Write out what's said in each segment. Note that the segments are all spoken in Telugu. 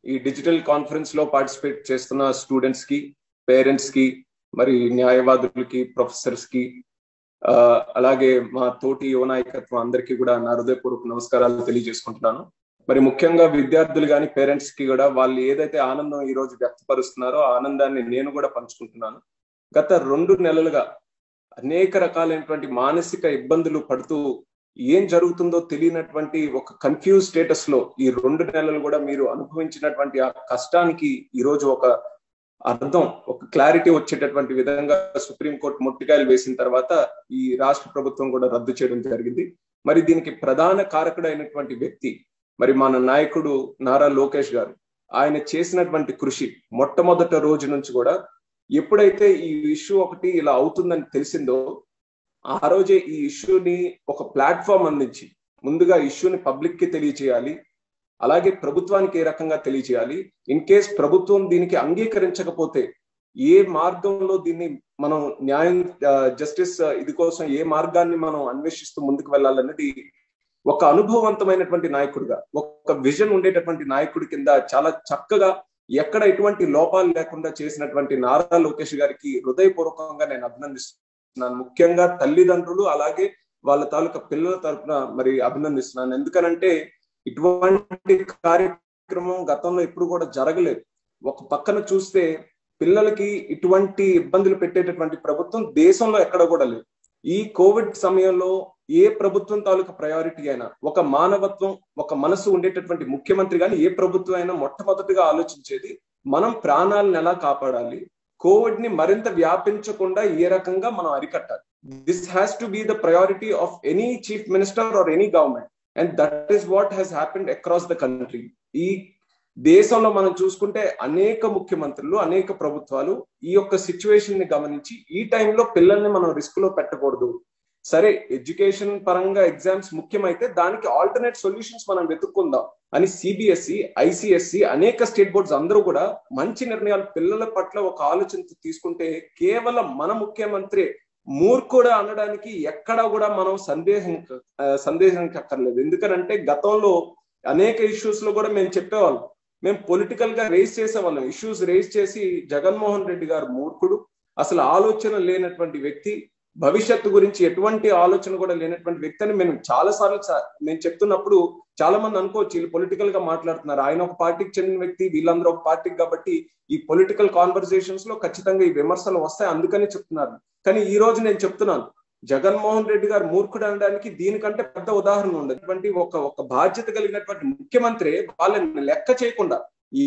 ఈ డిజిటల్ కాన్ఫరెన్స్ లో పార్టిసిపేట్ చేస్తున్న స్టూడెంట్స్ కి పేరెంట్స్ కి మరి న్యాయవాదులకి ప్రొఫెసర్స్ కి అలాగే మా తోటి యువ నాయకత్వం అందరికీ కూడా నా హృదయపూర్వక నమస్కారాలు తెలియజేసుకుంటున్నాను మరి ముఖ్యంగా విద్యార్థులు కానీ పేరెంట్స్ కి కూడా వాళ్ళు ఏదైతే ఆనందం ఈ రోజు వ్యక్తపరుస్తున్నారో ఆ ఆనందాన్ని నేను కూడా పంచుకుంటున్నాను గత రెండు నెలలుగా అనేక రకాలైనటువంటి మానసిక ఇబ్బందులు పడుతూ ఏం జరుగుతుందో తెలియనటువంటి ఒక కన్ఫ్యూజ్ స్టేటస్ లో ఈ రెండు నెలలు కూడా మీరు అనుభవించినటువంటి ఆ కష్టానికి ఈ రోజు ఒక అర్థం ఒక క్లారిటీ వచ్చేటటువంటి విధంగా సుప్రీంకోర్టు మొట్టికాయలు వేసిన తర్వాత ఈ రాష్ట్ర ప్రభుత్వం కూడా రద్దు చేయడం జరిగింది మరి దీనికి ప్రధాన కారకుడైనటువంటి వ్యక్తి మరి మన నాయకుడు నారా లోకేష్ గారు ఆయన చేసినటువంటి కృషి మొట్టమొదట రోజు నుంచి కూడా ఎప్పుడైతే ఈ ఇష్యూ ఒకటి ఇలా అవుతుందని తెలిసిందో ఆ రోజే ఈ ఇష్యూని ఒక ప్లాట్ఫామ్ అందించి ముందుగా ఇష్యూని పబ్లిక్ కి తెలియచేయాలి అలాగే ప్రభుత్వానికి ఏ రకంగా తెలియచేయాలి ఇన్ కేస్ ప్రభుత్వం దీనికి అంగీకరించకపోతే ఏ మార్గంలో దీన్ని మనం న్యాయం జస్టిస్ ఇది కోసం ఏ మార్గాన్ని మనం అన్వేషిస్తూ ముందుకు వెళ్ళాలన్నది ఒక అనుభవవంతమైనటువంటి నాయకుడిగా ఒక విజన్ ఉండేటటువంటి నాయకుడి కింద చాలా చక్కగా ఎక్కడ ఎటువంటి లోపాలు లేకుండా చేసినటువంటి నారా లోకేష్ గారికి హృదయపూర్వకంగా నేను అభినందిస్తున్నాను ముఖ్యంగా తల్లిదండ్రులు అలాగే వాళ్ళ తాలూకా పిల్లల తరఫున మరి అభినందిస్తున్నాను ఎందుకనంటే ఇటువంటి కార్యక్రమం గతంలో ఎప్పుడు కూడా జరగలేదు ఒక పక్కన చూస్తే పిల్లలకి ఇటువంటి ఇబ్బందులు పెట్టేటటువంటి ప్రభుత్వం దేశంలో ఎక్కడ కూడా లేదు ఈ కోవిడ్ సమయంలో ఏ ప్రభుత్వం తాలూకా ప్రయారిటీ అయినా ఒక మానవత్వం ఒక మనసు ఉండేటటువంటి ముఖ్యమంత్రి కానీ ఏ ప్రభుత్వం అయినా మొట్టమొదటిగా ఆలోచించేది మనం ప్రాణాలను ఎలా కాపాడాలి కోవిడ్ ని మరింత వ్యాపించకుండా ఏ రకంగా మనం అరికట్టాలి this has to be the priority of any chief minister or any government and that is what has happened across the country ఈ దేశంలో మనం చూసుకుంటే అనేక ముఖ్యమంత్రులు అనేక ప్రభుత్వాలు ఈ యొక్క సిచ్యువేషన్ ని గమనించి ఈ టైంలో పిల్లల్ని మనం రిస్క్ లో పెట్టకూడదు సరే ఎడ్యుకేషన్ పరంగా ఎగ్జామ్స్ ముఖ్యమైతే దానికి ఆల్టర్నేట్ సొల్యూషన్స్ మనం వెతుక్కుందాం అని సిబిఎస్ఈ ఐసిఎస్సి అనేక స్టేట్ బోర్డ్స్ అందరూ కూడా మంచి నిర్ణయాలు పిల్లల పట్ల ఒక ఆలోచన తీసుకుంటే కేవలం మన ముఖ్యమంత్రి మూర్ఖుడు అనడానికి ఎక్కడ కూడా మనం సందేహం సందేహం అక్కర్లేదు ఎందుకనంటే గతంలో అనేక ఇష్యూస్ లో కూడా మేము చెప్పేవాళ్ళం మేము పొలిటికల్ గా రేస్ చేసేవాళ్ళం ఇష్యూస్ రేస్ చేసి జగన్మోహన్ రెడ్డి గారు మూర్ఖుడు అసలు ఆలోచన లేనటువంటి వ్యక్తి భవిష్యత్తు గురించి ఎటువంటి ఆలోచన కూడా లేనటువంటి వ్యక్తి అని మేము చాలా సార్లు నేను చెప్తున్నప్పుడు చాలా మంది అనుకోవచ్చు వీళ్ళు పొలిటికల్ గా మాట్లాడుతున్నారు ఆయన ఒక పార్టీకి చెందిన వ్యక్తి వీళ్ళందరూ ఒక పార్టీకి కాబట్టి ఈ పొలిటికల్ కాన్వర్సేషన్స్ లో ఖచ్చితంగా ఈ విమర్శలు వస్తాయి అందుకని చెప్తున్నారు కానీ ఈ రోజు నేను చెప్తున్నాను జగన్మోహన్ రెడ్డి గారు మూర్ఖుడు అనడానికి దీనికంటే పెద్ద ఉదాహరణ ఉండదు అటువంటి ఒక ఒక బాధ్యత కలిగినటువంటి ముఖ్యమంత్రి వాళ్ళని లెక్క చేయకుండా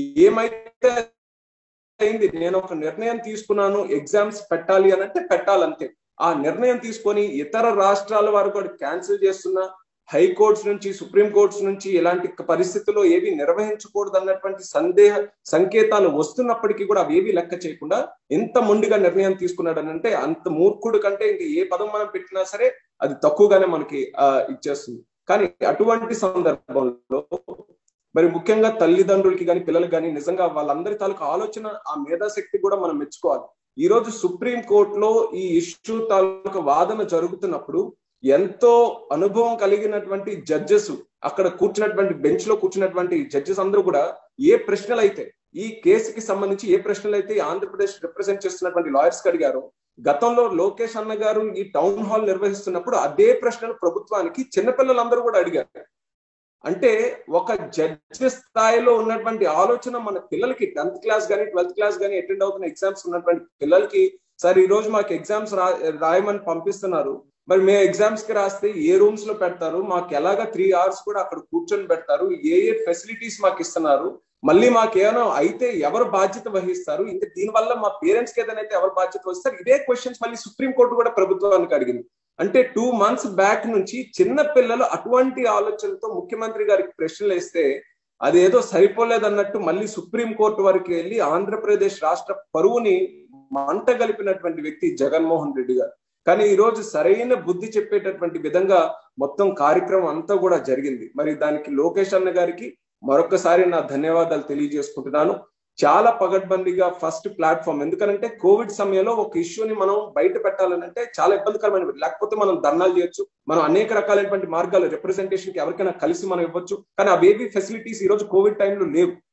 ఏమైతే అయింది నేను ఒక నిర్ణయం తీసుకున్నాను ఎగ్జామ్స్ పెట్టాలి అని అంటే పెట్టాలంతే ఆ నిర్ణయం తీసుకొని ఇతర రాష్ట్రాల వారు కూడా క్యాన్సిల్ చేస్తున్నా హైకోర్ట్స్ నుంచి సుప్రీం కోర్ట్స్ నుంచి ఇలాంటి పరిస్థితుల్లో ఏవి నిర్వహించకూడదు అన్నటువంటి సందేహ సంకేతాలు వస్తున్నప్పటికీ కూడా అవి ఏవి లెక్క చేయకుండా ఎంత మొండిగా నిర్ణయం తీసుకున్నాడు అని అంటే అంత మూర్ఖుడు కంటే ఇంక ఏ పదం మనం పెట్టినా సరే అది తక్కువగానే మనకి ఆ ఇచ్చేస్తుంది కానీ అటువంటి సందర్భంలో మరి ముఖ్యంగా తల్లిదండ్రులకి కానీ పిల్లలకి కానీ నిజంగా వాళ్ళందరి తాలూకు ఆలోచన ఆ మేధాశక్తి కూడా మనం మెచ్చుకోవాలి ఈ రోజు సుప్రీం కోర్టులో ఈ ఇష్యూ తాలూకు వాదన జరుగుతున్నప్పుడు ఎంతో అనుభవం కలిగినటువంటి జడ్జెస్ అక్కడ కూర్చున్నటువంటి బెంచ్ లో కూర్చున్నటువంటి జడ్జెస్ అందరూ కూడా ఏ ప్రశ్నలు అయితే ఈ కేసుకి సంబంధించి ఏ ప్రశ్నలు అయితే ఆంధ్రప్రదేశ్ రిప్రజెంట్ చేస్తున్నటువంటి లాయర్స్ అడిగారు గతంలో లోకేష్ అన్న గారు ఈ టౌన్ హాల్ నిర్వహిస్తున్నప్పుడు అదే ప్రశ్నలు ప్రభుత్వానికి చిన్నపిల్లలందరూ కూడా అడిగారు అంటే ఒక జడ్జి స్థాయిలో ఉన్నటువంటి ఆలోచన మన పిల్లలకి టెన్త్ క్లాస్ కానీ ట్వెల్త్ క్లాస్ కానీ అటెండ్ అవుతున్న ఎగ్జామ్స్ ఉన్నటువంటి పిల్లలకి సార్ ఈ రోజు మాకు ఎగ్జామ్స్ రా రాయమని పంపిస్తున్నారు మరి మేము ఎగ్జామ్స్ కి రాస్తే ఏ రూమ్స్ లో పెడతారు మాకు ఎలాగా త్రీ అవర్స్ కూడా అక్కడ కూర్చొని పెడతారు ఏ ఏ ఫెసిలిటీస్ మాకు ఇస్తున్నారు మళ్ళీ మాకేమైనా అయితే ఎవరు బాధ్యత వహిస్తారు ఇంకా దీనివల్ల మా పేరెంట్స్ కి ఏదైనా అయితే ఎవరు బాధ్యత వహిస్తారు ఇదే క్వశ్చన్స్ మళ్ళీ సుప్రీంకోర్టు కూడా ప్రభుత్వానికి అడిగింది అంటే టూ మంత్స్ బ్యాక్ నుంచి చిన్న పిల్లలు అటువంటి ఆలోచనతో ముఖ్యమంత్రి గారికి ప్రశ్నలు వేస్తే అదేదో సరిపోలేదన్నట్టు మళ్ళీ సుప్రీం కోర్టు వరకు వెళ్ళి ఆంధ్రప్రదేశ్ రాష్ట్ర పరువుని మంట గలిపినటువంటి వ్యక్తి జగన్మోహన్ రెడ్డి గారు కానీ ఈ రోజు సరైన బుద్ధి చెప్పేటటువంటి విధంగా మొత్తం కార్యక్రమం అంతా కూడా జరిగింది మరి దానికి లోకేష్ అన్న గారికి మరొకసారి నా ధన్యవాదాలు తెలియజేసుకుంటున్నాను చాలా పగడ్బందీగా ఫస్ట్ ప్లాట్ఫామ్ ఎందుకంటే కోవిడ్ సమయంలో ఒక ఇష్యూని మనం బయట పెట్టాలనంటే చాలా ఇబ్బందికరమైన లేకపోతే మనం ధర్నాలు చేయొచ్చు మనం అనేక రకాలైనటువంటి మార్గాలు రిప్రజెంటేషన్ కి ఎవరికైనా కలిసి మనం ఇవ్వచ్చు కానీ అవేవి ఫెసిలిటీస్ ఈ రోజు కోవిడ్ టైంలో లేవు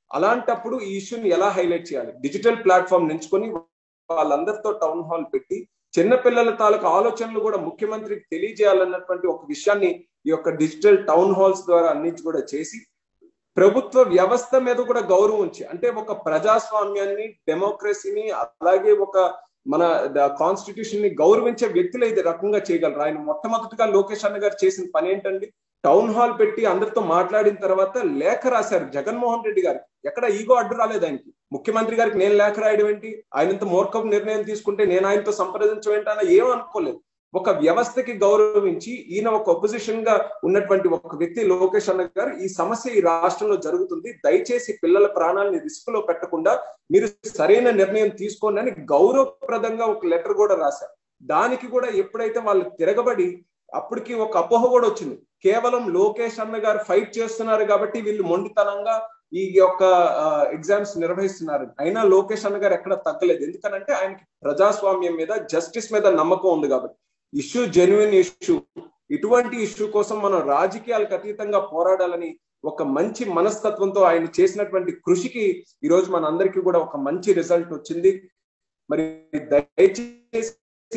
అలాంటప్పుడు ఈ ఇష్యూని ఎలా హైలైట్ చేయాలి డిజిటల్ ప్లాట్ఫామ్ ఎంచుకొని వాళ్ళందరితో టౌన్ హాల్ పెట్టి చిన్నపిల్లల తాలూకు ఆలోచనలు కూడా ముఖ్యమంత్రికి తెలియజేయాలన్నటువంటి ఒక విషయాన్ని ఈ యొక్క డిజిటల్ టౌన్ హాల్స్ ద్వారా అన్నించి కూడా చేసి ప్రభుత్వ వ్యవస్థ మీద కూడా గౌరవం ఉంచి అంటే ఒక ప్రజాస్వామ్యాన్ని డెమోక్రసీని అలాగే ఒక మన కాన్స్టిట్యూషన్ ని గౌరవించే వ్యక్తులు ఇది రకంగా చేయగలరు ఆయన మొట్టమొదటిగా లోకేష్ అన్న గారు చేసిన పని ఏంటండి టౌన్ హాల్ పెట్టి అందరితో మాట్లాడిన తర్వాత లేఖ రాశారు జగన్మోహన్ రెడ్డి గారికి ఎక్కడ ఈగో అడ్డు రాలేదు ఆయనకి ముఖ్యమంత్రి గారికి నేను లేఖ రాయడం ఏంటి ఆయనంత మూర్ఖపు నిర్ణయం తీసుకుంటే నేను ఆయనతో సంప్రదించడం ఏంటి అన్న ఏం అనుకోలేదు ఒక వ్యవస్థకి గౌరవించి ఈయన ఒక ఒపోజిషన్ గా ఉన్నటువంటి ఒక వ్యక్తి లోకేష్ అన్న గారు ఈ సమస్య ఈ రాష్ట్రంలో జరుగుతుంది దయచేసి పిల్లల ప్రాణాలని రిస్క్ లో పెట్టకుండా మీరు సరైన నిర్ణయం తీసుకోండి అని గౌరవప్రదంగా ఒక లెటర్ కూడా రాశారు దానికి కూడా ఎప్పుడైతే వాళ్ళు తిరగబడి అప్పటికి ఒక అపోహ కూడా వచ్చింది కేవలం లోకేష్ అన్న గారు ఫైట్ చేస్తున్నారు కాబట్టి వీళ్ళు మొండితనంగా ఈ యొక్క ఎగ్జామ్స్ నిర్వహిస్తున్నారు అయినా లోకేష్ అన్న గారు ఎక్కడ తగ్గలేదు ఎందుకనంటే ఆయనకి ప్రజాస్వామ్యం మీద జస్టిస్ మీద నమ్మకం ఉంది కాబట్టి ఇష్యూ జెన్యున్ ఇష్యూ ఇటువంటి ఇష్యూ కోసం మనం రాజకీయాలకు అతీతంగా పోరాడాలని ఒక మంచి మనస్తత్వంతో ఆయన చేసినటువంటి కృషికి ఈ రోజు మన అందరికీ కూడా ఒక మంచి రిజల్ట్ వచ్చింది మరి దయచేసి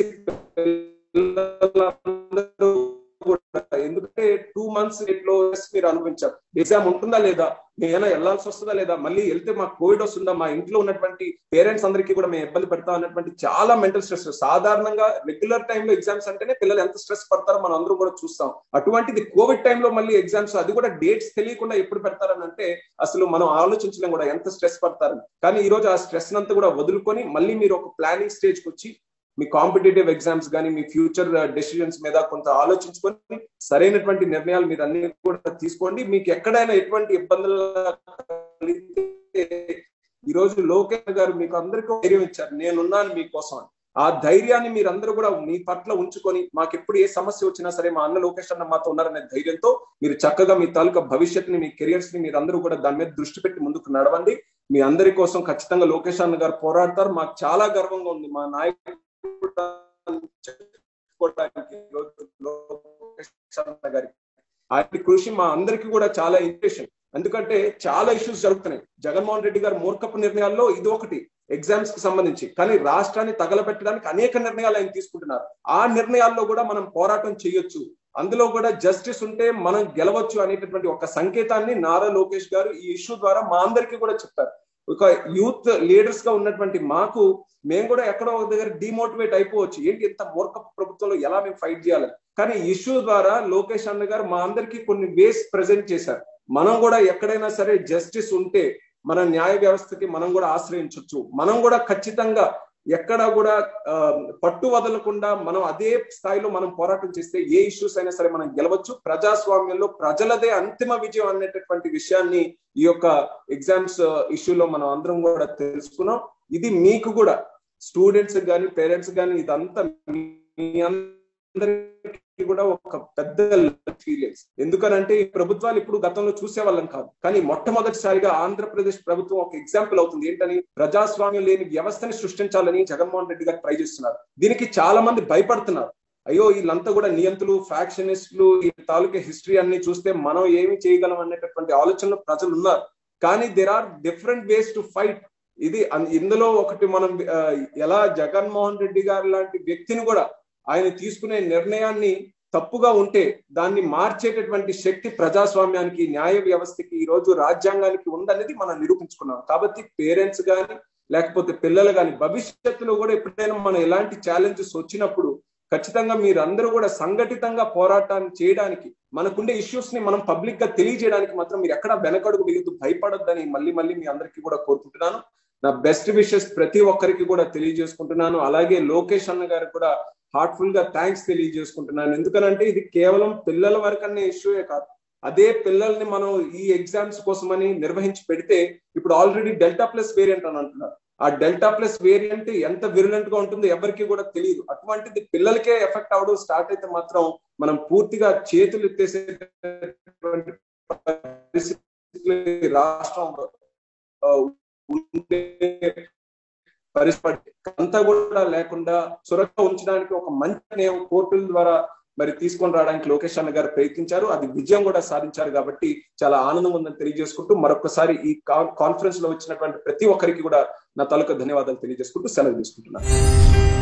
ఎందుకంటే టూ మంత్స్ లో మీరు అనుభవించారు ఎగ్జామ్ ఉంటుందా లేదా నేనైనా వెళ్ళాల్సి వస్తుందా లేదా మళ్ళీ వెళ్తే మాకు కోవిడ్ వస్తుందా మా ఇంట్లో ఉన్నటువంటి పేరెంట్స్ అందరికీ కూడా మేము ఇబ్బంది పెడతాం అన్నటువంటి చాలా మెంటల్ స్ట్రెస్ సాధారణంగా రెగ్యులర్ టైంలో ఎగ్జామ్స్ అంటేనే పిల్లలు ఎంత స్ట్రెస్ పడతారో మనం అందరూ కూడా చూస్తాం అటువంటిది కోవిడ్ టైంలో మళ్ళీ ఎగ్జామ్స్ అది కూడా డేట్స్ తెలియకుండా ఎప్పుడు పెడతారని అంటే అసలు మనం ఆలోచించలేం కూడా ఎంత స్ట్రెస్ పడతారని కానీ ఈ రోజు ఆ స్ట్రెస్ అంతా కూడా వదులుకొని మళ్ళీ మీరు ఒక ప్లానింగ్ స్టేజ్కి వచ్చి మీ కాంపిటేటివ్ ఎగ్జామ్స్ కానీ మీ ఫ్యూచర్ డెసిషన్స్ మీద కొంత ఆలోచించుకొని సరైనటువంటి నిర్ణయాలు మీరు అన్ని కూడా తీసుకోండి మీకు ఎక్కడైనా ఎటువంటి ఇబ్బందులు ఈ రోజు లోకేష్ గారు మీకు అందరికీ ధైర్యం ఇచ్చారు నేనున్నాను మీకోసం ఆ ధైర్యాన్ని మీరందరూ కూడా మీ పట్ల ఉంచుకొని మాకు ఎప్పుడు ఏ సమస్య వచ్చినా సరే మా అన్న లోకేష్ అన్న మాతో ఉన్నారనే ధైర్యంతో మీరు చక్కగా మీ తాలూకా భవిష్యత్తుని మీ కెరియర్స్ ని మీరందరూ కూడా దాని మీద దృష్టి పెట్టి ముందుకు నడవండి మీ అందరి కోసం ఖచ్చితంగా లోకేష్ అన్న గారు పోరాడతారు మాకు చాలా గర్వంగా ఉంది మా నాయకుడు గారికి ఆయన కృషి మా అందరికి కూడా చాలా ఇంప్రెషన్ ఎందుకంటే చాలా ఇష్యూస్ జరుగుతున్నాయి జగన్మోహన్ రెడ్డి గారు మూర్ఖపు నిర్ణయాల్లో ఇది ఒకటి ఎగ్జామ్స్ కి సంబంధించి కానీ రాష్ట్రాన్ని తగలబెట్టడానికి అనేక నిర్ణయాలు ఆయన తీసుకుంటున్నారు ఆ నిర్ణయాల్లో కూడా మనం పోరాటం చేయొచ్చు అందులో కూడా జస్టిస్ ఉంటే మనం గెలవచ్చు అనేటటువంటి ఒక సంకేతాన్ని నారా లోకేష్ గారు ఈ ఇష్యూ ద్వారా మా అందరికీ కూడా చెప్తారు ఒక యూత్ లీడర్స్ గా ఉన్నటువంటి మాకు మేము కూడా ఎక్కడో ఒక దగ్గర డిమోటివేట్ అయిపోవచ్చు ఏంటి ఇంత మూర్ఖ ప్రభుత్వంలో ఎలా మేము ఫైట్ చేయాలని కానీ ఇష్యూ ద్వారా లోకేష్ అన్న గారు మా అందరికీ కొన్ని వేస్ ప్రజెంట్ చేశారు మనం కూడా ఎక్కడైనా సరే జస్టిస్ ఉంటే మన న్యాయ వ్యవస్థకి మనం కూడా ఆశ్రయించవచ్చు మనం కూడా ఖచ్చితంగా ఎక్కడ కూడా పట్టు వదలకుండా మనం అదే స్థాయిలో మనం పోరాటం చేస్తే ఏ ఇష్యూస్ అయినా సరే మనం గెలవచ్చు ప్రజాస్వామ్యంలో ప్రజలదే అంతిమ విజయం అనేటటువంటి విషయాన్ని ఈ యొక్క ఎగ్జామ్స్ ఇష్యూలో మనం అందరం కూడా తెలుసుకున్నాం ఇది మీకు కూడా స్టూడెంట్స్ కానీ పేరెంట్స్ కానీ ఇదంతా మీ అందరికీ కూడా ఒక పెద్ద ఎక్స్పీరియన్స్ ఎందుకనంటే ఈ ప్రభుత్వాలు ఇప్పుడు గతంలో చూసే వాళ్ళం కాదు కానీ మొట్టమొదటిసారిగా ఆంధ్రప్రదేశ్ ప్రభుత్వం ఒక ఎగ్జాంపుల్ అవుతుంది ఏంటని ప్రజాస్వామ్యం లేని వ్యవస్థని సృష్టించాలని జగన్మోహన్ రెడ్డి గారు ట్రై చేస్తున్నారు దీనికి చాలా మంది భయపడుతున్నారు అయ్యో వీళ్ళంతా కూడా నియంతులు ఫ్యాక్షనిస్టులు ఈ తాలూకా హిస్టరీ అన్ని చూస్తే మనం ఏమి చేయగలం అనేటటువంటి ఆలోచనలో ప్రజలు ఉన్నారు కానీ there are different ways to fight ఇది ఇందులో ఒకటి మనం ఎలా జగన్మోహన్ రెడ్డి గారు లాంటి వ్యక్తిని కూడా ఆయన తీసుకునే నిర్ణయాన్ని తప్పుగా ఉంటే దాన్ని మార్చేటటువంటి శక్తి ప్రజాస్వామ్యానికి న్యాయ వ్యవస్థకి ఈ రోజు రాజ్యాంగానికి ఉందనేది మనం నిరూపించుకున్నాం కాబట్టి పేరెంట్స్ కానీ లేకపోతే పిల్లలు కానీ భవిష్యత్తులో కూడా ఎప్పుడైనా మనం ఎలాంటి ఛాలెంజెస్ వచ్చినప్పుడు ఖచ్చితంగా మీరందరూ కూడా సంఘటితంగా పోరాటాన్ని చేయడానికి మనకుండే ఇష్యూస్ ని మనం పబ్లిక్ గా తెలియజేయడానికి మాత్రం మీరు ఎక్కడ వెనకడుగు మిగుతూ భయపడొద్దని మళ్ళీ మళ్ళీ మీ అందరికీ కూడా కోరుకుంటున్నాను నా బెస్ట్ విషెస్ ప్రతి ఒక్కరికి కూడా తెలియజేసుకుంటున్నాను అలాగే లోకేష్ అన్న గారికి కూడా హార్ట్ఫుల్ గా థ్యాంక్స్ తెలియజేసుకుంటున్నాను ఎందుకనంటే ఇది కేవలం పిల్లల వరకనే ఇష్యూయే కాదు అదే పిల్లల్ని మనం ఈ ఎగ్జామ్స్ కోసమని నిర్వహించి పెడితే ఇప్పుడు ఆల్రెడీ డెల్టా ప్లస్ వేరియంట్ అని అంటున్నారు ఆ డెల్టా ప్లస్ వేరియంట్ ఎంత విరులెంట్ గా ఉంటుందో ఎవరికి కూడా తెలియదు అటువంటిది పిల్లలకే ఎఫెక్ట్ అవడం స్టార్ట్ అయితే మాత్రం మనం పూర్తిగా చేతులు ఎత్తేసేటువంటి రాష్ట్రంలో ఉండే పరిస్థితి అంతా కూడా లేకుండా సురక్ష ఉంచడానికి ఒక మంచి కోర్టుల ద్వారా మరి తీసుకొని రావడానికి లోకేష్ అన్న గారు ప్రయత్నించారు అది విజయం కూడా సాధించారు కాబట్టి చాలా ఆనందం ఉందని తెలియజేసుకుంటూ మరొకసారి ఈ కాన్ఫరెన్స్ లో వచ్చినటువంటి ప్రతి ఒక్కరికి కూడా నా తాలూకా ధన్యవాదాలు తెలియజేసుకుంటూ సెలవు తీసుకుంటున్నాను